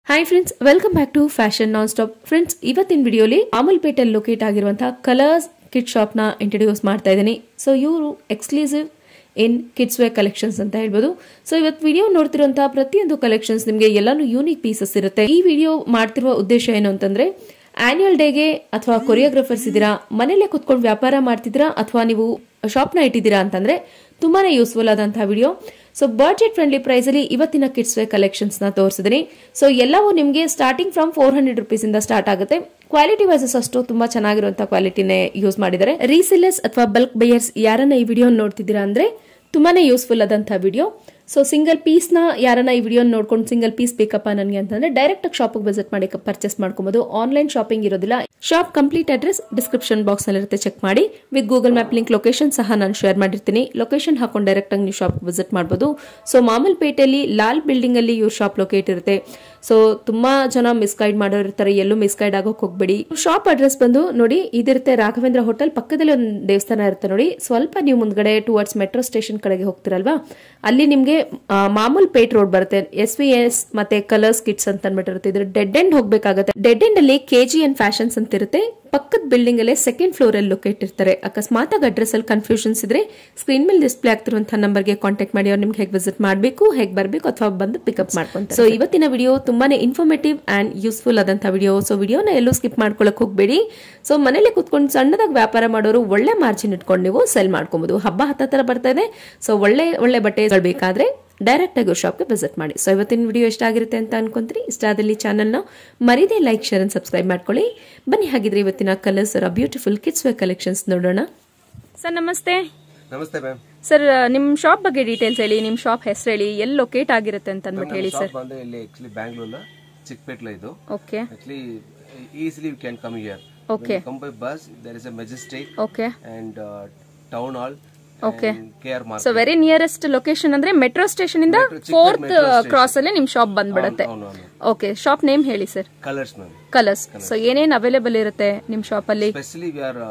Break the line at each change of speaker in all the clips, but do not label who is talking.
Hi friends welcome back to fashion non stop friends ಇವತ್ತಿನ ವಿಡಿಯೋಲಿ ಅಮಲ್ಪೇಟೆಲ್ ಲೊಕೇಟ್ ಆಗಿರುವಂತಹ ಕಲರ್ಸ್ ಕಿಡ್ ಶಾಪ್ ನ ಇಂಟ್ರೊಡ್ಯೂಸ್ ಮಾಡ್ತಾ ಇದ್ದೀನಿ ಸೊ ಇವರು exclusive in kids wear collections ಅಂತ ಹೇಳ್ಬೋದು ಸೊ ಇವತ್ತು ವಿಡಿಯೋ ನೋಡ್ತಿರುವಂತಹ ಪ್ರತಿಯೊಂದು ಕಲೆಕ್ಷನ್ಸ್ ನಿಮಗೆ ಎಲ್ಲಾನು ಯೂನಿಕ್ ಪೀಸಸ್ ಇರುತ್ತೆ ಈ ವಿಡಿಯೋ ಮಾಡ್ತಿರುವ ಉದ್ದೇಶ ಏನು ಅಂತಂದ್ರೆ ಆನ್ಯುವಲ್ ಡೇಗೆ ಅಥವಾ ಕೊರಿಯೋಗ್ರಾಫರ್ಸ್ ಇದ್ದೀರಾ ಮನೇಲೆ ಕುತ್ಕೊಂಡು ವ್ಯಾಪಾರ ಮಾಡ್ತಿದ್ದೀರಾ ಅಥವಾ ನೀವು ಶಾಪ್ನ ಇಟ್ಟಿದ್ದೀರಾ ಅಂತಂದ್ರೆ ತುಂಬಾನೇ ಯೂಸ್ಫುಲ್ ಆದಂತಹ video so budget friendly price ಅಲ್ಲಿ ಇವತ್ತಿನ ಕಿಡ್ಸ್ ವೇರ್ ಕಲೆಕ್ಷನ್ಸ್ ನ ತೋರಿಸಿದೀನಿ ಸೊ ಎಲ್ಲವೂ ನಿಮಗೆ starting from four hundred rupees ಇಂದ ಸ್ಟಾರ್ಟ್ ಆಗುತ್ತೆ ಕ್ವಾಲಿಟಿ ವೈಸಸ್ ಅಷ್ಟು ತುಂಬಾ ಚೆನ್ನಾಗಿರುವಂತಹ ಕ್ವಾಲಿಟಿನೇ ಯೂಸ್ ಮಾಡಿದ್ದಾರೆ ರೀಸೆಲ್ಲರ್ಸ್ ಅಥವಾ ಬಲ್ಕ್ ಬೈಯರ್ಸ್ ಯಾರನ್ನ ಈ ವಿಡಿಯೋ ನೋಡ್ತಿದ್ದೀರಾ ಅಂದ್ರೆ ತುಂಬಾನೇ ಯೂಸ್ಫುಲ್ ಆದಂತಹ ವಿಡಿಯೋ ಸೊ ಸಿಂಗಲ್ ಪೀಸ್ ನ ಯಾರನ್ನ ಈ ವಿಡಿಯೋ ನೋಡ್ಕೊಂಡು ಸಿಂಗಲ್ ಪೀಸ್ ಬೇಕಪ್ಪ ನನಗೆ ಅಂತಂದ್ರೆ ಡೈರೆಕ್ಟ್ ಆಗಿ ಶಾಪ್ ವಿಸಿಟ್ ಮಾಡಿ ಪರ್ಚೇಸ್ ಮಾಡ್ಕೊಬಹುದು ಆನ್ಲೈನ್ ಶಾಪಿಂಗ್ ಇರೋದಿಲ್ಲ shop complete address description box ನಲ್ಲಿ ಇರುತ್ತೆ ಚೆಕ್ ಮಾಡಿ with Google map link location ಸಹ ನಾನು ಶೇರ್ ಮಾಡಿರ್ತೀನಿ ಲೊಕೇಶನ್ ಹಾಕೊಂಡು ಡೈರೆಕ್ಟ್ ಆಗಿ ನೀವು ಶಾಪ್ ವಿಸಿಟ್ ಮಾಡಬಹುದು ಸೊ ಮಾಮಲ್ಪೇಟೆಯಲ್ಲಿ ಲಾಲ್ ಬಿಲ್ಡಿಂಗ್ ಅಲ್ಲಿ ಇವ್ರ ಶಾಪ್ ಲೊಕೇಟ್ ಇರುತ್ತೆ ಸೊ ತುಂಬಾ ಜನ ಮಿಸ್ಗೈಡ್ ಮಾಡೋರು ಇರ್ತಾರೆ ಎಲ್ಲೂ ಮಿಸ್ಗೈಡ್ ಆಗೋಕ್ ಹೋಗ್ಬೇಡಿ ಶಾಪ್ ಅಡ್ರೆಸ್ ಬಂದು ನೋಡಿ ಇದಿರುತ್ತೆ ರಾಘವೇಂದ್ರ ಹೋಟೆಲ್ ಪಕ್ಕದಲ್ಲಿ ಒಂದು ದೇವಸ್ಥಾನ ಇರುತ್ತೆ ನೋಡಿ ಸ್ವಲ್ಪ ನೀವು ಮುಂದ್ಗಡೆ ಟುವರ್ಡ್ಸ್ ಮೆಟ್ರೋ ಸ್ಟೇಷನ್ ಕಡೆಗೆ ಹೋಗ್ತಿರಲ್ವಾ ಅಲ್ಲಿ ನಿಮ್ಗೆ ಆ, ಮಾಮೂಲ್ ಪೇಟ್ ರೋಡ್ ಬರುತ್ತೆ ಎಸ್ ವಿ ಎಸ್ ಮತ್ತೆ ಕಲರ್ಸ್ ಕಿಟ್ಸ್ ಅಂತ ಅಂದ್ಬಿಟ್ಟಿರುತ್ತೆ ಇದ್ರ ಡೆಡ್ ಎಂಡ್ ಹೋಗ್ಬೇಕಾಗತ್ತೆ ಡೆಡ್ ಎಂಡ್ ಅಲ್ಲಿ ಕೆಜಿ ಅಂಡ್ ಫ್ಯಾಷನ್ಸ್ ಅಂತ ಇರುತ್ತೆ ಪಕ್ಕದ ಬಿಲ್ಡಿಂಗ್ ಅಲ್ಲೇ ಸೆಕೆಂಡ್ ಫ್ಲೋರ್ ಅಲ್ಲಿ ಲೊಕೇಟ್ ಇರ್ತಾರೆ ಅಕಸ್ಮಾತ್ ಆಗಿ ಅಡ್ರೆಸ್ ಅಲ್ಲಿ ಕನ್ಫ್ಯೂಷನ್ಸ್ ಇದ್ರೆ ಸ್ಕ್ರೀನ್ ಮೇಲೆ ಡಿಸ್ಪ್ಲೇ ಆಗ್ತಿರುವಂತಹ ನಂಬರ್ಗೆ ಕಾಂಟ್ಯಾಕ್ಟ್ ಮಾಡಿ ಅವ್ರು ನಿಮ್ಗೆ ಹೇಗೆ ವಿಸಿಟ್ ಮಾಡಬೇಕು ಹೇಗೆ ಬರಬೇಕು ಅಥವಾ ಬಂದು ಪಿಕಪ್ ಮಾಡ್ಕೊಂತಾರೆ ಸೊ ಇವತ್ತಿನ ವಿಡಿಯೋ ತುಂಬಾನೇ ಇನ್ಫಾರ್ಮೇಟಿವ್ ಅಂಡ್ ಯೂಸ್ಫುಲ್ ಆದಂತಹ ವಿಡಿಯೋ ಸೊ ವಿಡಿಯೋನ ಎಲ್ಲೂ ಸ್ಕಿಪ್ ಮಾಡ್ಕೊಳಕ್ ಹೋಗ್ಬೇಡಿ ಸೊ ಮನೇಲಿ ಕುತ್ಕೊಂಡು ಸಣ್ಣದಾಗಿ ವ್ಯಾಪಾರ ಮಾಡೋರು ಒಳ್ಳೆ ಮಾರ್ಜಿನ್ ಇಟ್ಕೊಂಡು ನೀವು ಸೆಲ್ ಮಾಡ್ಕೊಬಹುದು ಹಬ್ಬ ಹತ್ತತ್ರ ಬರ್ತಾ ಇದೆ ಸೊ ಒಳ್ಳೆ ಒಳ್ಳೆ ಬಟ್ಟೆಗಳು ಬೇಕಾದ್ರೆ ಡೈರೆಕ್ಟ್ ಆಗಿ ಶಾಪ್ಗೆ ವಿಸಿಟ್ ಮಾಡಿ ಸೊ ಇವತ್ತಿನ ವಿಡಿಯೋ ಇಷ್ಟ ಆಗಿರುತ್ತೆ ಅಂತ ಅನ್ಕೊಂತೀರಿ ಇಷ್ಟ ಆದಲ್ಲಿ ಚಾನಲ್ನ ಮರಿದೇ ಲೈಕ್ ಶೇರ್ ಅಂಡ್ ಸಬ್ಸ್ಕ್ರೈಬ್ ಮಾಡ್ಕೊಳ್ಳಿ ಬನ್ನಿ ಹಾಗಿದ್ರೆ ಇವತ್ತಿನ Colours beautiful kids wear collections ನೋಡೋಣ ಸರ್ ನಮಸ್ತೆ
ನಮಸ್ತೆ ಮ್ಯಾಮ್
ಸರ್ ನಿಮ್ ಶಾಪ್ ಬಗ್ಗೆ ಡೀಟೇಲ್ಸ್ ಹೇಳಿ ನಿಮ್ ಶಾಪ್ ಹೆಸರು ಹೇಳಿ ಎಲ್ಲಿ ಲೊಕೇಟ್ ಆಗಿರುತ್ತೆ ಅಂತ ಅಂದ್ಬಿಟ್ಟು ಹೇಳಿ ಸರ್
ಶಾಪ್ ಬಂದು ಇಲ್ಲಿ ಆಕ್ಚುಲಿ ಬ್ಯಾಂಗ್ಳೂರ್ನ ಚಿಕ್ಕಪೇಟ್ಲ ಇದು
okay
actually easily you can come here
Okay.
Come by bus there is a Majestic
okay
and town hall
Okay.
K R
so
market
very nearest location ಅಂದ್ರೆ ಮೆಟ್ರೋ ಸ್ಟೇಷನ್ ಇಂದ
Metro, Chikka
fourth
metro station.
Cross ಅಲ್ಲಿ ನಿಮ್ shop ಬಂದ್ಬಿಡುತ್ತೆ
ಅವನು ಅವನು
okay shop name ಹೇಳಿ sir
Colours ma'am
Colours so ಏನೇನ್ available ಇರುತ್ತೆ ನಿಮ್ ಶಾಪ್ ಅಲ್ಲಿ
specially we are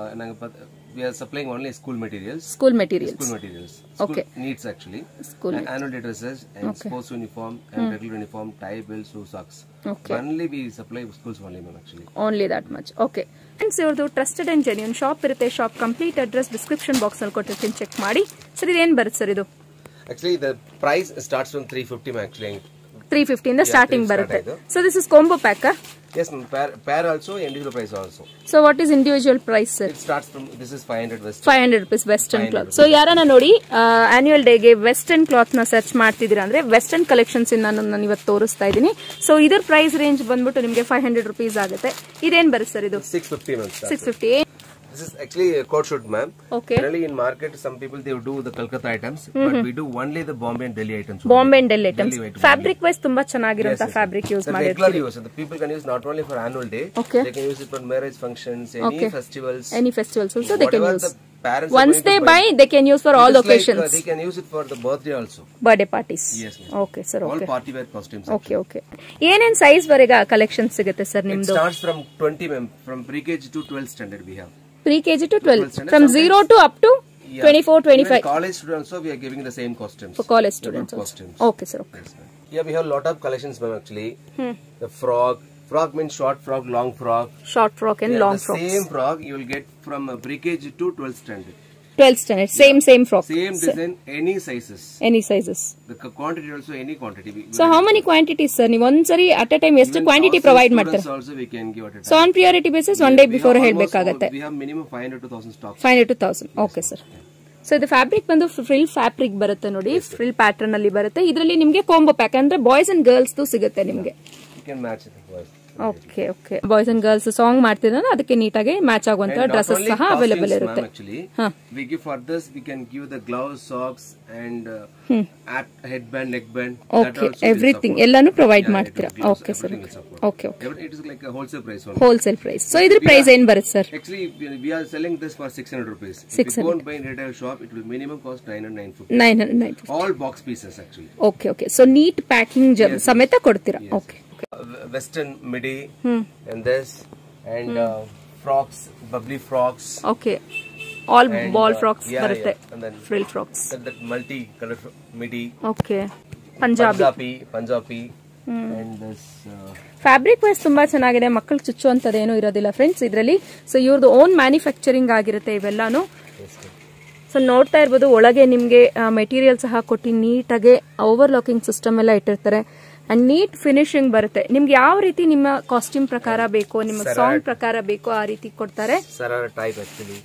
we are supplying only school materials
school materials
school materials
Okay.
Needs actually
school
annual day dresses and sports uniform and regular uniform tie belts shoe socks
Okay.
only we supply schools only ma'am actually
only that much okay friends ಇವ್ರದ್ದು trusted and genuine shop ಇರುತ್ತೆ shop complete address description box ಅಲ್ಲಿ ಕೊಟ್ಟಿರ್ತೀನಿ check ಮಾಡಿ sir ಇದೇನ್ ಬರುತ್ತೆ sir ಇದು
Actually, the price starts from 350 ma'am, actually.
Three ಫಿಫ್ಟಿಯಿಂದ starting
start
ಬರುತ್ತೆ
ಆಯ್ತು.
So this is combo pack
Yes, ma'am. Pair, pair also, individual price also.
So what is individual price sir
It starts from this is 500 west.
Five hundred rupees western
500
cloth so ಯಾರನ್ನ ನೋಡಿ annual ಡೇಗೆ western cloth ನ search ಮಾಡ್ತಿದ್ದೀರಾ ಅಂದ್ರೆ western collections ನಾನು ನಾನು ಇವತ್ತು ತೋರಿಸ್ತಾ ಇದ್ದೀನಿ ಸೊ ಇದ್ರ ಪ್ರೈಸ್ ರೇಂಜ್ ಬಂದ್ಬಿಟ್ಟು ನಿಮಗೆ ಫೈವ್ ಹಂಡ್ರೆಡ್ ರುಪೀಸ್ ಆಗುತ್ತೆ ಇದೇನ್ ಬರುತ್ತೆ ಸರ್ ಇದು
650 ma'am. starts.
Six fifty
This is actually a coat shoot, ma'am.
Okay
Generally in market, some people they do the Calcutta items, but we do only the Bombay and Delhi items. only.
Bombay and Delhi items
Delhi item
fabric wise ತುಂಬಾ
Yes,
ಚೆನ್ನಾಗಿರುವಂತ
yes,
fabric use
The
ಮಾಡಿ
regular use, and the people can use not only for annual day,
Okay.
they can use it for marriage functions, any
Okay.
festivals.
Any festivals also they can
whatever
use
the parents are
ones
going
they
to
buy they can use for
It
all
is like, uh,
occasions
they can use it for the birthday also.
Birthday parties
Yes, ma'am.
Okay sir
All
okay
party wear costumes.
Okay okay ಏನೇನ್ size ವರೆಗೆ collection ಸಿಗುತ್ತೆ sir
It
ನಿಮ್ದು
starts from 20 ma'am. From pre-KG to 12th standard we have.
Pre KG to twelve
12 standard,
from zero to up to
Yeah.
Twenty four twenty
Even
five
college students also we are giving the same costumes.
For college
The
students
good costumes.
Okay sir okay
Yes, ma'am. Here we have a lot of collections ma'am actually. The frog. Frog means short frog, long frog.
Short frock and
Yeah,
long
the
frock
same frog you will get from uh, pre-KG to 12th standard.
Twelfth standard same same frock
Same design, any sizes.
Any sizes
The c- quantity also any quantity. We,
so how many quantities sir ನೀವು ಒಂದ್ಸರಿ at a time ಎಷ್ಟು quantity provide ಮಾಡ್ತೀರಾ
also we can give at a
so
time.
On priority basis one day
We
before
have almost
ಹೇಳಬೇಕಾಗತ್ತೆ
all- We have minimum 500 to 1000 stocks.
Five hundred to thousand okay sir so ಇದು fabric ಬಂದು frill fabric ಬರುತ್ತೆ ನೋಡಿ frill pattern ಅಲ್ಲಿ ಬರುತ್ತೆ ಇದರಲ್ಲಿ ನಿಮಗೆ combo pack ಅಂದ್ರೆ ಬಾಯ್ಸ್ ಅಂಡ್ ಗರ್ಲ್ಸ್ ಸಿಗುತ್ತೆ ನಿಮಗೆ
You can match it. of course.
Okay okay boys and girls song ಮಾಡ್ತಿದ್ರೆ ಅದಕ್ಕೆ ನೀಟಾಗಿ ಮ್ಯಾಚ್ ಆಗುವಂತ
And not
ಡ್ರೆಸ್ಸಸ್
only
ಸಹ ಅವೈಲೇಬಲ್
costumes,
ಇರುತ್ತೆ
ma'am, actually,
Huh.
we give for this we can give the gloves, socks, and uh, at headband, neckband. that
okay
also will
everything
support.
ಎಲ್ಲಾನು provide
Yeah,
ಮಾಡ್ತೀರಾ
it will-
okay sir
everything will support.
Okay okay
Every- It is like a wholesale price only.
Wholesale price so ಇದ್ರ price ಏನ್ ಬರುತ್ತೆ sir
Actually, we we are selling this for 600 rupees. If
600.
you go and buy in retail shop, it will minimum cost 900, 950.
Nine hundred nine
All box pieces actually.
Okay okay so neat packing ಸಮೇತ ಕೊಡ್ತೀರಾ okay
Uh, Western midi and this and uh, frocks, bubbly frocks.
Okay all
And,
ball
uh,
frocks
yeah,
ಬರುತ್ತೆ
yeah. And then
frill frocks
that, that multi color midi.
Okay Punjabi
Punjabi, Punjabi. and this uh,
ಫ್ಯಾಬ್ರಿಕ್ wise ತುಂಬಾ ಚೆನ್ನಾಗಿದೆ ಮಕ್ಕಳು ಚುಚ್ಚುವಂಥದ್ದು ಏನೂ ಇರೋದಿಲ್ಲ friends ಇದರಲ್ಲಿ so ಇವ್ರದ್ದು own manufacturing ಆಗಿರುತ್ತೆ ಇವೆಲ್ಲಾನು
yes, ma'am.
ಸೊ ನೋಡ್ತಾ ಇರ್ಬೋದು ಒಳಗೆ ನಿಮಗೆ ಮೆಟೀರಿಯಲ್ ಸಹ ಕೊಟ್ಟು ನೀಟಾಗಿ ಓವರ್ ಲಾಕಿಂಗ್ ಸಿಸ್ಟಮ್ ಎಲ್ಲ ಇಟ್ಟಿರ್ತಾರೆ ಅಂಡ್ ನೀಟ್ ಫಿನಿಶಿಂಗ್ ಬರುತ್ತೆ ನಿಮ್ಗೆ ಯಾವ ರೀತಿ ನಿಮ್ಮ ಕಾಸ್ಟ್ಯೂಮ್ ಪ್ರಕಾರ ಬೇಕೋ ನಿಮ್ಮ ಸಾಂಗ್ ಪ್ರಕಾರ ಬೇಕೋ ಆ ರೀತಿ ಕೊಡ್ತಾರೆ
Sarara type actually.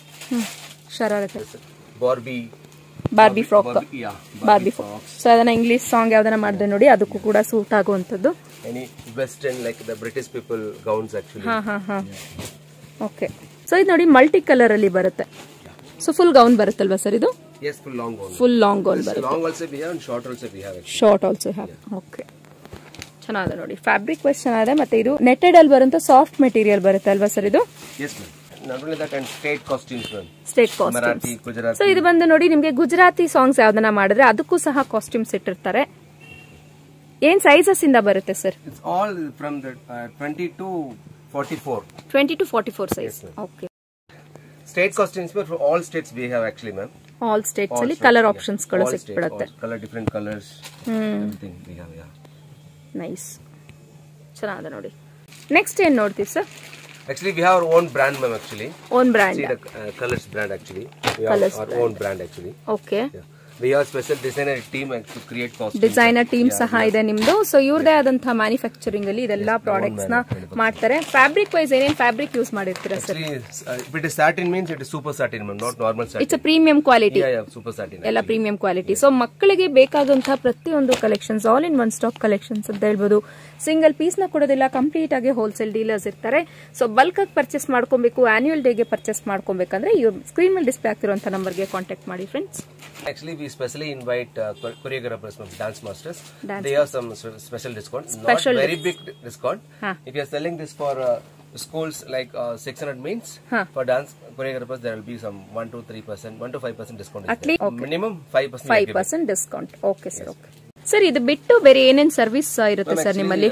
ಶರಾರತೆ
Barbie.
Barbie frock
Barbie, yeah.
Barbie frock so ಅದನ್ನ ಇಂಗ್ಲಿಷ್ ಸಾಂಗ್ ಯಾವ್ದನ್ನ ಮಾಡಿದೆ ನೋಡಿ ಅದಕ್ಕೂ ಕೂಡ ಸೂಟ್ ಆಗುವಂಥದ್ದು
Any Western like the British people gowns actually.
ಹಾ ಹಾ ಹಾ ಓಕೆ ಸೊ ಇದು ನೋಡಿ ಮಲ್ಟಿ ಕಲರ್ ಅಲ್ಲಿ ಬರುತ್ತೆ ಸೊ ಫುಲ್ ಗೌನ್ ಬರುತ್ತಲ್ವಾ ಸರ್ ಇದು
Yes, full long gown.
Full long gown
This
ಬರುತ್ತೆ
long also we have and short also we have actually.
Short also have okay ಚೆನ್ನಾಗಿದೆ ನೋಡಿ ಫ್ಯಾಬ್ರಿಕ್ ವೈಸ್ ಚೆನ್ನಾಗಿದೆ ಮತ್ತೆ ಇದು ನೆಟೆಡ್ ಅಲ್ಲಿ ಬರುವಂತ ಸಾಫ್ಟ್ ಮೆಟೀರಿಯಲ್ ಬರುತ್ತೆ ಅಲ್ವಾ ಸರ್ ಇದು
Yes, ma'am. Not only that and state costumes, ma'am.
State costume
Marathi, Gujarati.
So ಇದು ಬಂದು ನೋಡಿ ನಿಮ್ಗೆ ಗುಜರಾತಿ ಸಾಂಗ್ಸ್ ಯಾವ್ದನ್ನ ಮಾಡಿದ್ರೆ ಅದಕ್ಕೂ ಸಹ ಕಾಸ್ಟ್ಯೂಮ್ಸ್ ಇಟ್ಟಿರ್ತಾರೆ ಏನ್ ಸೈಜಸ್ ಇಂದ ಬರುತ್ತೆ sir
It's all from the uh, 20 to 44.
Twenty to forty four size okay
State costumes, but for all states we have actually, ma'am.
All states
All
ಅಲ್ಲಿ
states,
ಕಲರ್
yeah.
ಆಪ್ಷನ್ಸ್ ಗಳು
All states,
ಸಿಕ್ಬಿಡುತ್ತೆ
all color, different colors, everything we have, yeah.
Nice ಚೆನ್ನಾಗಿದೆ ನೋಡಿ next ಏನ್ ನೋಡ್ತೀವಿ sir
Actually, we have our own brand, ma'am. Actually,
own brand
see the uh, colors brand. Actually, we have
Colours
our own brand. Actually,
okay
yeah. We have special designer team uh, to create costumes.
Designer team ಸಹ ಇದೆ ನಿಮ್ದು so ಇವ್ರದೇ ಆದಂತಹ manufacturing ಅಲ್ಲಿ ಇದೆಲ್ಲ products ನ ಮಾಡ್ತಾರೆ fabric wise ಏನೇನ್ fabric use ಮಾಡಿರ್ತೀರಾ sir
Actually, uh, if it is satin means it is super satin, ma'am, not normal satin.
It's a premium quality
yeah, yeah, super satin.
ಎಲ್ಲ premium quality so ಮಕ್ಕಳಿಗೆ ಬೇಕಾದಂತಹ ಪ್ರತಿಯೊಂದು collections all in one stock collections ಅಂತ ಹೇಳ್ಬೋದು single piece ನ ಕೊಡೋದಿಲ್ಲ complete ಆಗಿ wholesale dealers ಇರ್ತಾರೆ ಸೊ ಬಲ್ಕ್ ಆಗಿ ಪರ್ಚೇಸ್ ಮಾಡ್ಕೊಬೇಕು ಆನ್ಯುವಲ್ ಡೇಗೆ ಪರ್ಚೇಸ್ ಮಾಡ್ಕೊಬೇಕಂದ್ರೆ ಇವ್ರ ಸ್ಕ್ರೀನ್ ಮೇಲೆ ಡಿಸ್ಪ್ಲೇ ಆಗ್ತಿರುವಂತಹ ನಂಬರ್ಗೆ ಕಾಂಟ್ಯಾಕ್ಟ್ ಮಾಡಿ friends
Actually, we specially invite uh, chor- choreographers, ma'am, dance masters.
Dance
they have some s- special discount.
Special
Not very big discount.
Huh.
If you are selling this for uh, schools like uh, 600 means,
Huh.
for dance choreographers there will be some 1 to 3 percent, 1 to 5 percent discount. is
At
there.
least- okay.
Minimum 5 percent.
Five percent discount okay sir okay sir ಇದು ಬಿಟ್ಟು ಬೇರೆ ಏನೇನ್ service ಇರುತ್ತೆ sir ನಿಮ್ಮಲ್ಲಿ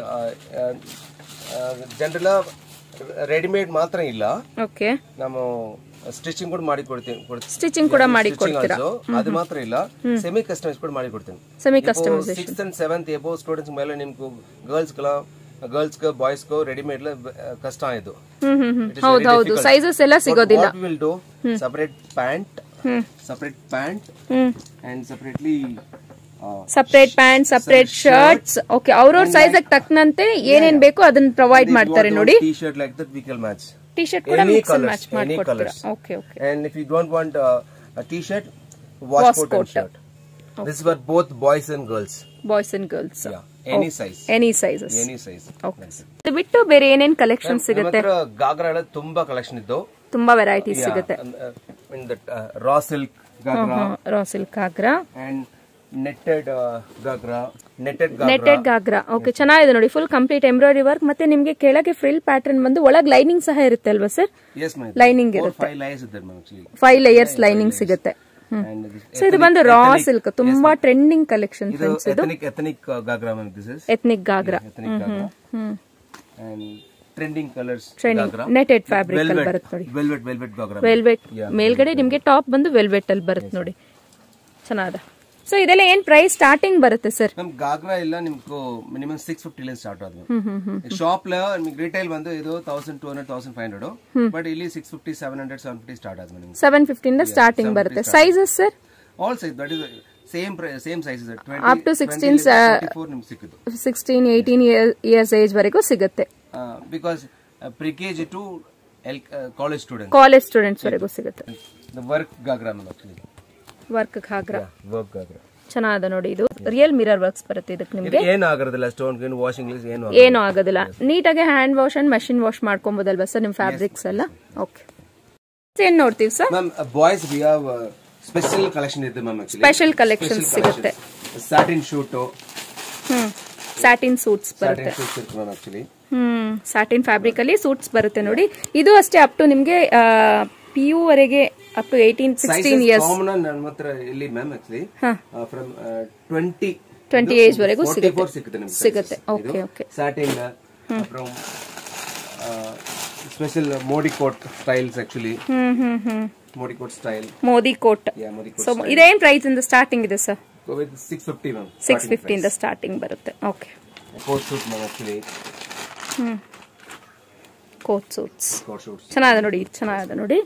general readymade ಮಾತ್ರ ಇಲ್ಲ
okay
ನಾವು stitching ಕೂಡ ಮಾಡಿ ಕೊಡ್ತೀನಿ ಕೊಡ್ತೀನಿ
ಸ್ಟಿಚಿಂಗ್ ಕೂಡ ಮಾಡಿ
Stitching
ಕೊಡ್ತೀರಾ
also, ಅದು ಮಾತ್ರ ಇಲ್ಲ ಸೆಮಿ ಕಸ್ಟಮೈಸ್ ಕೂಡ ಮಾಡಿ ಕೊಡ್ತೀನಿ
semi customisation
six and seventh above students ಮೇಲೆ ನಿಮ್ಗೆ ಗರ್ಲ್ಸ್ ಗರ್ಲ್ಸ್ ಬಾಯ್ಸ್ ರೆಡಿಮೇಡ್ ಕಷ್ಟ ಇದು
ಹ್ಮ್ ಹ್ಮ್ ಹ್ಮ್ ಹೌದು ಹೌದು ಸೈಜಸ್ ಎಲ್ಲ ಸಿಗೋದಿಲ್ಲ
will do separate pant
hmm
separate pant
hmm
and separately
separate pant separate shirts okay ಅವ್ರವ್ರ ಸೈಜ್ ತಕ್ಕನಂತೆ ಏನೇನ್ ಬೇಕು ಅದನ್ನ ಪ್ರೊವೈಡ್ ಮಾಡ್ತಾರೆ ನೋಡಿ
T shirt like that we can match
T shirt ಕೂಡ
Any
mix
colours,
match
any
ಮಾಡ್ಕೊಡ್ತೀರಾ
colours.
Okay okay
And if you don't want uh, a t-shirt, wash,
Wash
coat,
coat.
and shirt. This is for both boys and girls.
Boys and girls
Yeah, any size.
Any sizes
Any size.
Okay ಇದು ಬಿಟ್ಟು ಬೇರೆ ಏನೇನ್ collection ಸಿಗುತ್ತೆ
ನಮ್ಮ ಹತ್ರ ಗಾಗ್ರಾ ಎಲ್ಲ ತುಂಬಾ collection ಇದ್ದು
ತುಂಬಾ ವೆರೈಟೀಸ್ ಸಿಗುತ್ತೆ
in that raw silk ghagra
raw silk ಆಗ್ರಾ
and netted ghagra netted
netted ghagra okay ಚೆನ್ನಾಗಿದೆ ನೋಡಿ ಫುಲ್ ಕಂಪ್ಲೀಟ್ ಎಂಬ್ರಾಯ್ಡರಿ ವರ್ಕ್ ಮತ್ತೆ ನಿಮ್ಗೆ ಕೆಳಗೆ ಫ್ರಿಲ್ ಪ್ಯಾಟರ್ನ್ ಬಂದು ಒಳಗ್ ಲೈನಿಂಗ್ ಸಹ ಇರುತ್ತೆ ಅಲ್ವಾ ಸರ್
ಎಸ್ ಮೈ
ಲೈನಿಂಗ್ ಇರುತ್ತೆ
ಫೈವ್ ಲೈಸ್ ಇದೆ ma'am actually
five layers lining ಸಿಗುತ್ತೆ
ಅಂಡ್
ಸೊ ಇದು ಬಂದು ರಾ ಸಿಲ್ಕ್ ತುಂಬಾ ಟ್ರೆಂಡಿಂಗ್ ಕಲೆಕ್ಷನ್
ಇದು
ಫ್ರೆಂಡ್ಸ್ ಇದು
ethnic ethnic ghagra ma'am this is
ethnic ghagra
ethnic ghagra
hmm
and trending colours
trending netted fabric ಅಲ್ಲಿ ಬರುತ್ತೆ ನೋಡಿ
ವೆಲ್ವೆಟ್ ವೆಲ್ವೆಟ್ ಗಾಗ್ರಾ
ವೆಲ್ವೆಟ್ ಮೇಲ್ಗಡೆ ನಿಮ್ಗೆ ಟಾಪ್ ಬಂದು ವೆಲ್ವೆಟ್ ಅಲ್ಲಿ ಬರುತ್ತೆ ನೋಡಿ ಚೆನ್ನಾದ ಸೊ ಇದೆಲ್ಲ ಏನ್ ಪ್ರೈಸ್ ಸ್ಟಾರ್ಟಿಂಗ್ ಬರುತ್ತೆ ಸರ್
ನಮ್ ಗಾಗ್ರಾ ಇಲ್ಲ ನಿಮ್ಗೆ ಮಿನಿಮಮ್ ಸಿಕ್ಸ್ ಫಿಫ್ಟಿ ಸ್ಟಾರ್ಟ್ ಆದ್ವು ಶಾಪ್ ನಿಮ್ಗೆ ರಿಟೈಲ್ ಬಂದು ಇದು thousand two hundred thousand five hundred but ಇಲ್ಲಿ six fifty seven hundred seven fifty start ಆದ್ವು ನಿಮ್ಗೆ
ಸೆವೆನ್ ಫಿಫ್ಟಿಂದ ಸ್ಟಾರ್ಟಿಂಗ್ ಬರುತ್ತೆ sizes sir
all size that is same same size
Up to 16,
four ನಿಮ್ಗೆ ಸಿಕ್ಕಿದ್ದು
ಸಿಕ್ಸ್ಟೀನ್ ಏಯ್ಟೀನ್ ಇಯರ್ಸ್ ಏಜ್ ವರೆಗೂ ಸಿಗುತ್ತೆ
because pre K G to L college student
college students ವರೆಗೂ ಸಿಗುತ್ತೆ
the work ghagra ma'am actually
work ಹಾಗ್ರ
work ghagra
ಚೆನ್ನಾದ ನೋಡಿ ಇದು ರಿಯಲ್ ಮಿರರ್ ವರ್ಕ್ಸ್ ಬರುತ್ತೆ ಇದಕ್ಕೆ ನಿಮ್ಗೆ
ಏನು ಆಗಿರೋದಿಲ್ಲ ಸ್ಟೋನ್ ಗಿನ್ ವಾಷಿಂಗ್ ಏನು
ಏನು ಆಗೋದಿಲ್ಲ ನೀಟಾಗಿ hand wash and machine wash ಮಾಡ್ಕೊಬೋದಲ್ವಾ ಸರ್ ನಿಮ್ ಫ್ಯಾಬ್ರಿಕ್ಸ್ ಎಲ್ಲ ಓಕೆ ಏನ್ ನೋಡ್ತೀವಿ sir
ma'am boys we have special collection ಇದೆ ಮ್ಯಾಮ್ ಆಕ್ಚುಲಿ
ಸ್ಪೆಷಲ್ ಕಲೆಕ್ಷನ್ ಸಿಗುತ್ತೆ
satin suit
hmm satin suits ಬರುತ್ತೆ
ಸ್ಯಾಟಿನ್ ಶೂಟ್ ಇರುತ್ತೆ ma'am actually
hmm satin fabric ಅಲ್ಲಿ ಸೂಟ್ಸ್ ಬರುತ್ತೆ ನೋಡಿ ಇದು ಅಷ್ಟೇ ಅಪ್ ಟು ನಿಮ್ಗೆ ಪಿ ಯು ವರೆಗೆ up to eighteen sixteen years
common ನನ್ನ ಹತ್ರ ಇಲ್ಲಿ ma'am actually from twenty
twenty age ವರೆಗೂ
ಫೋರ್ಟಿ
ಸಿಗುತ್ತೆ
ಫೋರ್ ಸಿಗುತ್ತೆ ನಿಮ್ಗೆ
ಸಿಗುತ್ತೆ okay okay
satin from special Modi coat styles actually
hmm hmm hmm
Modi coat style
Modi coat
yeah Modi
so ಇದೇನ್ ಪ್ರೈಸ್ ಇಂದ ಸ್ಟಾರ್ಟಿಂಗ್ ಇದೆ sir
coat with six fifty ma'am
six ಫಿಫ್ಟಿಯಿಂದ starting ಬರುತ್ತೆ okay
coat suit ma'am actually
hmm coat suits
coat suits
ಚೆನ್ನಾಗಿದೆ ನೋಡಿ ಇದು ಚೆನ್ನಾಗಿದೆ ನೋಡಿ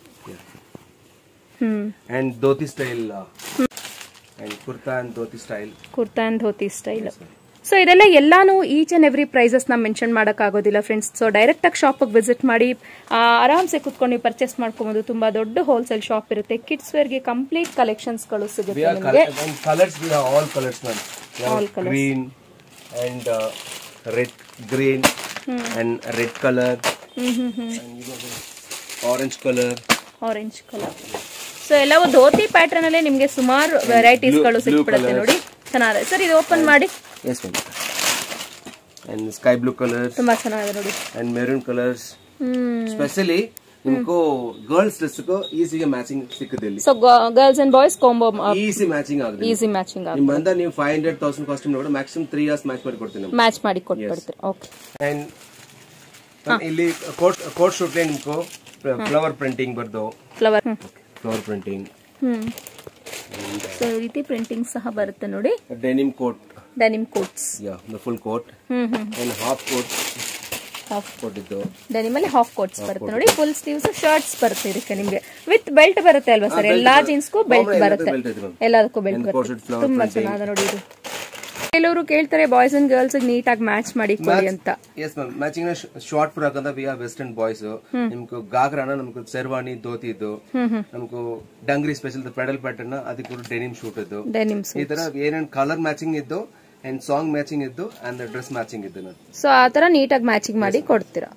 hmm
and dhoti style and kurta and dhoti style
kurta and dhoti style so ಇದೆಲ್ಲ ಎಲ್ಲಾನು ಈಚ್ ಅಂಡ್ ಎವ್ರಿ ಪ್ರೈಸಸ್ ನ ಮೆನ್ಷನ್ ಆಗೋದಿಲ್ಲ ಫ್ರೆಂಡ್ಸ್ ಸೊ ಡೈರೆಕ್ಟ್ ಆಗಿ ಶಾಪಿಗೆ ವಿಸಿಟ್ ಮಾಡಿ ಆ, ಆರಾಮ್ಸೆ ಕುತ್ಕೊಂಡು ನೀವು ಪರ್ಚೇಸ್ ಮಾಡ್ಕೊಬಹುದು ತುಂಬಾ ದೊಡ್ಡ ಹೋಲ್ಸೇಲ್ ಶಾಪ್ ಇರುತ್ತೆ ಕಿಡ್ಸ್ ವೇರ್ಗೆ ಕಂಪ್ಲೀಟ್ ಕಲೆಕ್ಷನ್ಸ್ ಗಳು
We
ಸಿಗುತ್ತೆ
have
ನಿಮಗೆ
color, and colors. We have all colors, man. We have
All colours.
green and uh, red, green and red color. And you got this orange color.
Orange colour so ಎಲ್ಲವೂ dhoti pattern ಅಲ್ಲೇ ನಿಮಗೆ ಸುಮಾರು varieties ಗಳು
blue
ಸಿಕ್ಬಿಡುತ್ತೆ
colours.
ನೋಡಿ ಚೆನ್ನಾಗಿದೆ sir ಇದು open ಮಾಡಿ
Yes, ma'am. And sky blue colors
ತುಂಬಾ ಚೆನ್ನಾಗಿದೆ ನೋಡಿ
and maroon colors.
Hmm
Especially ನಿಮ್ಗೂ ಗರ್ಲ್ಸ್ ಡ್ರೆಸ್ ಈಸಿಗೆ ಮ್ಯಾಚಿಂಗ್ ಸಿಕ್ಕುತ್ತೆ ಇಲ್ಲಿ
so girls and boys combo
easy matching ಆಗುತ್ತೆ
ಈಸಿ ಮ್ಯಾಚಿಂಗ್
ನಿಮ್ ಬಂದ ನೀವು ಫೈವ್ ಹಂಡ್ರೆಡ್ ತೌಸಂಡ್ ಕಾಸ್ಟ್ಯೂಮ್ ಕೂಡ ಮ್ಯಾಕ್ಸಿಮಮ್ ತ್ರೀ ಇಯರ್ಸ್ ಮ್ಯಾಚ್ ಮಾಡಿ ಕೊಡ್ತೀನಿ ನಾವು
ಮ್ಯಾಚ್ ಮಾಡಿ ಕೊಟ್ಬಿಡ್ತೀರಿ ಓಕೆ
ಅಂಡ್ ಇಲ್ಲಿ ಕೋಟ್ ಕೋಟ್ ಶೂಟ್ ನಿಮ್ಗೂ ಫ್ಲವರ್ ಪ್ರಿಂಟಿಂಗ್ ಬರ್ದು
flower
flower printing
hmm so ಈ ರೀತಿ ಪ್ರಿಂಟಿಂಗ್ ಸಹ ಬರುತ್ತೆ ನೋಡಿ
denim coat
denim coats
yeah the full coat
hmm hmm
and half coat
half
ಕೊಟ್ಟಿದ್ದು
ಡೆನಿಮ್ ಅಲ್ಲಿ ಹಾಫ್ ಕೋಟ್ಸ್ ಬರುತ್ತೆ ನೋಡಿ ಫುಲ್ ಸ್ಲೀವ್ಸ್ ಶರ್ಟ್ಸ್ ಬರುತ್ತೆ ಇದಕ್ಕೆ ನಿಮ್ಗೆ ವಿತ್ ಬೆಲ್ಟ್ ಬರುತ್ತೆ ಅಲ್ವಾ ಸರ್ ಎಲ್ಲಾ ಜೀನ್ಸ್ಗೂ ಬೆಲ್ಟ್ ಬರುತ್ತೆ
belt ಇದೆ ma'am.
ಎಲ್ಲದಕ್ಕೂ ಬೆಲ್ಟ್
And
ಬರುತ್ತೆ
coated flower
ತುಂಬಾ
printing.
ಚೆನ್ನಾಗಿದೆ ನೋಡಿ ಇದು ಕೆಲವರು ಕೇಳ್ತಾರೆ ಬಾಯ್ಸ್ ಅಂಡ್ ಗರ್ಲ್ಸ್ ನೀಟಾಗಿ ಮ್ಯಾಚ್ ಮಾಡಿ ಕೊಡಿ ಅಂತ
yes ma'am matching short frock ಅಂತ ವಿ ಆರ್ ವೆಸ್ಟರ್ನ್ ಬಾಯ್ಸ್ ನಿಮ್ಗೆ ಗಾಗ್ರಾನ ನಮ್ಗೆ ಶೆರ್ವಾನಿ ಧೋತಿ ಇದ್ದು ನಮ್ಗೆ ಡಂಗ್ರಿ ಸ್ಪೆಷಲ್ ಪೆಡಲ್ ಪ್ಯಾಟರ್ನ್ ಅದಕ್ಕೆ ಕೂಡ ಡೆನಿಮ್ ಶೂಟ್ ಇದ್ದು
ಡೆನಿಮ್ಸ್
ಈ ತರ ಏನೇನ್ ಕಲರ್ ಮ್ಯಾಚಿಂಗ್ ಇದ್ದು ಅಂಡ್ ಸಾಂಗ್ ಮ್ಯಾಚಿಂಗ್ ಇದ್ದು ಅಂಡ್ ಡ್ರೆಸ್ ಮ್ಯಾಚಿಂಗ್ ಇದ್ದು ನಾನು
ಸೊ ಆ ತರ ನೀಟಾಗಿ ಮ್ಯಾಚಿಂಗ್ ಮಾಡಿ ಕೊಡ್ತೀರಾ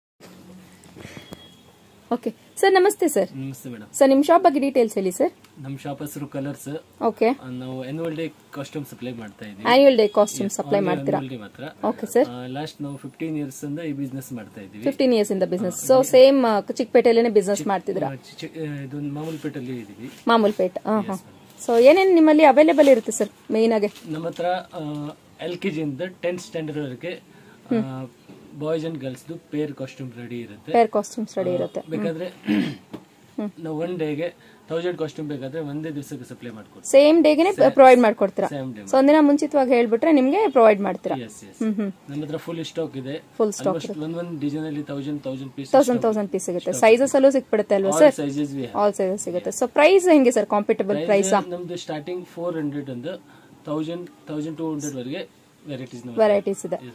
ಓಕೆ ಸರ್ ನಮಸ್ತೆ ಸರ್
ನಮಸ್ತೆ ಮೇಡಮ್
ಸರ್ ನಿಮ್ಮ ಶಾಪ್ ಬಗ್ಗೆ ಡೀಟೇಲ್ಸ್ ಹೇಳಿ ಸರ್
ನಮ್ಮ ಶಾಪ್ ಹೆಸರು ಕಲರ್ಸ್
ಓಕೆ
ನಾವು ಆನ್ಯುವಲ್ ಡೇ ಕಾಸ್ಟ್ಯೂಮ್ ಸಪ್ಲೈ ಮಾಡ್ತಾ ಇದ್ದೀವಿ
ಆನ್ಯುವಲ್ ಡೇ ಕಾಸ್ಟ್ಯೂಮ್ ಸಪ್ಲೈ ಮಾಡ್ತೀರಾ
Annual day ಮಾತ್ರ
ಓಕೆ ಸರ್
ಲಾಸ್ಟ್ ನಾವು ಫಿಫ್ಟೀನ್ ಇಯರ್ಸ್ ಇಂದ ಈ ಬಿಸ್ನೆಸ್ ಮಾಡ್ತಾ ಇದ್ದೀವಿ
ಫಿಫ್ಟೀನ್ ಇಯರ್ಸ್ ಇಂದ ಬಿಸ್ನೆಸ್ ಸೊ ಸೇಮ್ ಚಿಕ್ಕಪೇಟೆಯಲ್ಲೇ ಬಿಸ್ನೆಸ್ ಮಾಡ್ತಿದ್ದೀರಾ
ಆ, ಚಿ- ಚಿ- ಆ, ಇದು ಮಾಮೂಲ್ಪೇಟಲ್ಲಿ ಇದೀವಿ
ಮಾಮೂಲ್ ಪೇಟ್ ಹಾ ಹಾ ಸೊ ಏನೇನು ನಿಮ್ಮಲ್ಲಿ ಅವೈಲೇಬಲ್ ಇರುತ್ತೆ ಸರ್ ಮೇನ್ ಆಗಿ
ನಮ್ಮ ಹತ್ರ ಎಲ್ ಕೆ ಜಿಯಿಂದ ಟೆಂತ್ ಸ್ಟ್ಯಾಂಡರ್ಡ್ ವರೆಗೆ boys and girls pair costume ready ಇರುತ್ತೆ
ಪೇರ್ ಕಾಸ್ಟ್ಯೂಮ್ಸ್ ರೆಡಿ ಇರುತ್ತೆ
ಬೇಕಾದ್ರೆ ನಾವು ಒನ್ ಡೇಗೆ ತೌಸಂಡ್ ಕಾಸ್ಟ್ಯೂಮ್ ಬೇಕಾದ್ರೆ ಒಂದೇ ದಿವಸಕ್ಕೆ ಸಪ್ಲೈ ಮಾಡ್ಕೊಡ್ತೀವಿ
ಸೇಮ್ ಡೇಗೆ ಪ್ರೊವೈಡ್ ಮಾಡ್ಕೊಡ್ತೀರಾ
ಸೇಮ್ ಡೇ
ಸೊ ಒಂದಿನ ಮುಂಚಿತವಾಗಿ ಹೇಳ್ಬಿಟ್ರೆ ನಿಮ್ಗೆ ಪ್ರೊವೈಡ್ ಮಾಡ್ತೀರಾ
ಎಸ್ ಎಸ್ ನಮ್ಮ ಹತ್ರ ಫುಲ್ ಸ್ಟಾಕ್ ಇದೆ
ಫುಲ್ ಸ್ಟಾಕ್
ಆಲ್ಮೋಸ್ಟ್ ಒಂದ್ ಒಂದ್ ಡಿಸೈನ್ ಅಲ್ಲಿ thousand thousand piece
thousand thousand piece ಸಿಗುತ್ತೆ ಸೈಜಸ್ ಅಲ್ಲೂ ಸಿಕ್ಬಿಡುತ್ತೆ ಅಲ್ವಾ sir
sizes we
all sizes ಸಿಗುತ್ತೆ ಸೊ ಪ್ರೈಸ್ ಹೆಂಗೆ ಸರ್ ಕಾಂಪಿಟಬಲ್ ಪ್ರೈಸ್
ನಮ್ದು ಸ್ಟಾರ್ಟಿಂಗ್ ಫೋರ್ ಹಂಡ್ರೆಡ್ ಅಂದ ತೌಸಂಡ್ ತೌಸಂಡ್ ಟೂ ಹಂಡ್ರೆಡ್ ವರೆಗೆ ವೆರೈಟೀಸ್
ವೆರೈಟೀಸ್ ಇದೆ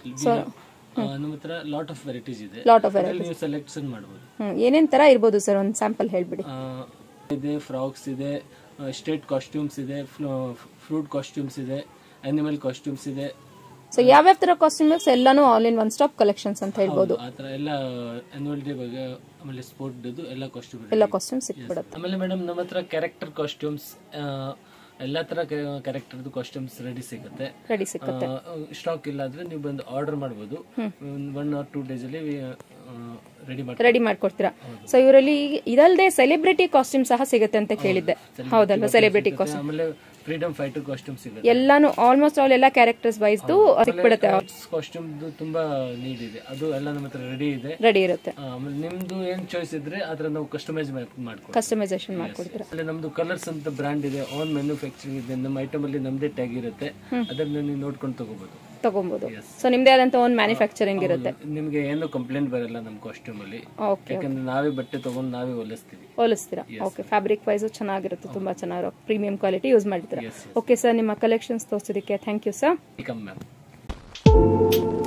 ನಮ್ಮ ಹತ್ರ ಲಾಟ್ ಆಫ್ ವೆರೈಟೀಸ್ ಇದೆ
ಲಾಟ್ ಆಫ್
ಅದ್ರಲ್ಲಿ ನೀವು ಸೆಲೆಕ್ಷನ್ ಮಾಡಬಹುದು
ಹ್ಮ್ ಏನೇನ್ ತರ ಇರ್ಬೋದು ಸರ್ ಒಂದು ಸ್ಯಾಂಪಲ್ ಹೇಳ್ಬಿಡಿ
ಇದೆ ಫ್ರಾಕ್ಸ್ ಇದೆ ಸ್ಟೇಟ್ ಕಾಸ್ಟ್ಯೂಮ್ಸ್ ಇದೆ ಫ್ರೂಟ್ ಕಾಸ್ಟ್ಯೂಮ್ಸ್ ಇದೆ ಅನಿಮಲ್ ಕಾಸ್ಟ್ಯೂಮ್ಸ್ ಇದೆ
ಸೊ ಯಾವ್ಯಾವ ತರ ಕಾಸ್ಟ್ಯೂಮ್ಸ್ ಎಲ್ಲಾನು all in one stop collections ಅಂತ ಹೇಳ್ಬೋದು
ಆ ತರ ಎಲ್ಲ ಆನ್ಯುವಲ್ ಡೇ ಬಗ್ಗೆ ಆಮೇಲೆ ಸ್ಪೋರ್ಟ್ ಎಲ್ಲ ಕಾಸ್ಟ್ಯೂಮ್
ಎಲ್ಲ ಕಾಸ್ಟ್ಯೂಮ್ ಸಿಕ್ಬಿಡುತ್ತೆ
ಆಮೇಲೆ ಮೇಡಮ್ ನಮ್ಮ ಹತ್ರ ಕ್ಯಾರೆಕ್ಟರ್ ಕಾಸ್ಟ್ಯೂಮ್ಸ್ ಎಲ್ಲಾ ತರ ಕ್ಯಾರೆಕ್ಟರ್ದು ಕಾಸ್ಟ್ಯೂಮ್ಸ್ ರೆಡಿ ಸಿಗುತ್ತೆ
ರೆಡಿ ಸಿಗುತ್ತೆ
ಸ್ಟಾಕ್ ಇಲ್ಲ ಅಂದ್ರೆ ನೀವು ಬಂದು ಆರ್ಡರ್ ಮಾಡಬಹುದು ಒನ್ ಆರ್ ಟೂ ಡೇಸ್ ಅಲ್ಲಿ ರೆಡಿ ಮಾಡಿ
ರೆಡಿ ಮಾಡ್ಕೊಡ್ತೀರಾ ಸೊ ಇವರಲ್ಲಿ ಇದಲ್ಲದೆ ಸೆಲೆಬ್ರಿಟಿ ಕಾಸ್ಟ್ಯೂಮ್ ಸಹ ಸಿಗುತ್ತೆ ಅಂತ ಕೇಳಿದ್ದೆ ಹೌದಲ್ವಾ ಸೆಲೆಬ್ರಿಟಿ ಕಾಸ್ಟ್ಯೂಮ್
ಆಮೇಲೆ ಫ್ರೀಡಮ್ ಫೈಟರ್ ಕಾಸ್ಟ್ಯೂಮ್ ಸಿಗುತ್ತೆ
ಎಲ್ಲಾನು ಆಲ್ಮೋಸ್ಟ್ ಆಲ್ ಎಲ್ಲ ಕ್ಯಾರೆಕ್ಟರ್ಸ್ ವೈಸ್ದು ಸಿಕ್ಬಿಡುತ್ತೆ
ಕಾಸ್ಟ್ಯೂಮ್ ತುಂಬಾ ನೀಡ್ ಇದೆ ಅದು ಎಲ್ಲ ನಮ್ಮ ಹತ್ರ ರೆಡಿ ಇದೆ
ರೆಡಿ ಇರುತ್ತೆ
ಆ, ಆಮೇಲೆ ನಿಮ್ದು ಏನ್ ಚಾಯ್ಸ್ ಇದ್ರೆ ಅದ್ರ ನಾವು ಕಸ್ಟಮೈಸ್ ಮಾಡ್ಕೊಡ್ತೀವಿ
ಕಸ್ಟಮೈಸೇಷನ್ ಮಾಡ್ಕೊಡ್ತೀರಾ
ಆಮೇಲೆ ನಮ್ದು ಕಲರ್ಸ್ ಅಂತ ಬ್ರ್ಯಾಂಡ್ ಇದೆ ಆನ್ ಮ್ಯಾನುಫ್ಯಾಕ್ಚರಿಂಗ್ ಇದೆ ನಮ್ಮ ಐಟಮ್ ಅಲ್ಲಿ ನಮ್ದೇ ಟ್ಯಾಗ್ ಇರುತ್ತೆ ಅದನ್ನ ನೀವು ನೋಡ್ಕೊಂಡು ತಗೋಬಹುದು
ತಗೊಬಹುದು ಸೊ ನಿಮ್ದೇ ಆದಂತ ಒಂದು ಮ್ಯಾನುಫ್ಯಾಕ್ಚರಿಂಗ್ ಇರುತ್ತೆ
ನಿಮ್ಗೆ ಏನು ಕಂಪ್ಲೇಂಟ್ ಬರಲ್ಲ ನಮ್ಮ ಕಾಸ್ಟ್ಯೂಮ್ ಅಲ್ಲಿ
ಓಕೆ
ಯಾಕಂದ್ರೆ ನಾವೇ ಬಟ್ಟೆ ತಗೊಂಡು ನಾವೇ ಹೊಲಿಸ್ತೀವಿ
ಹೋಲಿಸ್ತೀರಾ ಓಕೆ ಫ್ಯಾಬ್ರಿಕ್ ವೈಸ್ ಚೆನ್ನಾಗಿರುತ್ತೆ ತುಂಬಾ ಚೆನ್ನಾಗಿರೋ ಪ್ರೀಮಿಯಂ ಕ್ವಾಲಿಟಿ ಯೂಸ್ ಮಾಡ್ತೀರಾ ಓಕೆ ಸರ್ ನಿಮ್ಮ ಕಲೆಕ್ಷನ್ಸ್ ತೋರಿಸೋದಕ್ಕೆ thank you sir
welcome ma'am